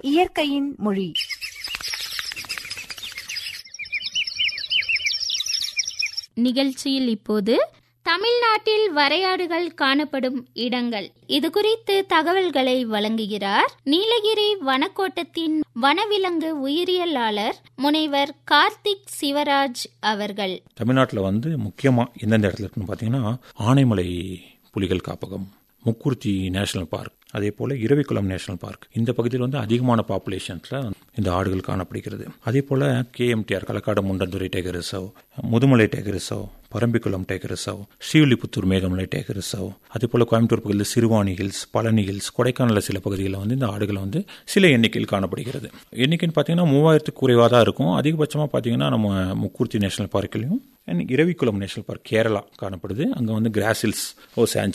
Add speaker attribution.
Speaker 1: இயற்கையின் மொழி
Speaker 2: நிகழ்ச்சியில் இப்போது தமிழ்நாட்டில் வரையாடுகள் காணப்படும் இடங்கள் இது குறித்து தகவல்களை வழங்குகிறார் நீலகிரி வனக்கோட்டத்தின் வனவிலங்கு உயிரியலாளர் முனைவர் கார்த்திக் சிவராஜ் அவர்கள்
Speaker 3: தமிழ்நாட்டில் வந்து முக்கியமாக எந்தெந்த இடத்துல இருக்குன்னு பார்த்தீங்கன்னா ஆனைமலை புலிகள் காப்பகம் முக்குர்த்தி நேஷனல் பார்க் அதே போல் இரவிக்குளம் நேஷனல் பார்க் இந்த பகுதியில் வந்து அதிகமான பாப்புலேஷன்ஸில் இந்த ஆடுகள் காணப்படுகிறது அதே போல் KMTR Kalakkad Mundanthurai tiger reserve Mudumalai tiger reserve Parambikulam tiger reserve Srivilliputhur Megamalai tiger reserve அதே போல் கோயம்புத்தூர் பகுதியில் சிறுவாணி ஹில்ஸ் பழனி ஹில்ஸ் கொடைக்கானலில் சில பகுதிகளில் வந்து இந்த ஆடுகள் வந்து சில எண்ணிக்கையில் காணப்படுகிறது எண்ணிக்கைன்னு பார்த்தீங்கன்னா மூவாயிரத்துக்கு குறைவாக தான் இருக்கும் அதிகபட்சமாக பார்த்தீங்கன்னா நம்ம முக்கூர்த்தி நேஷனல் பார்க்லையும் இரவிக்குளம் நேஷனல் பார்க் கேரளா காணப்படுது அங்கே வந்து கிராஸ் ஹில்ஸ் ஓ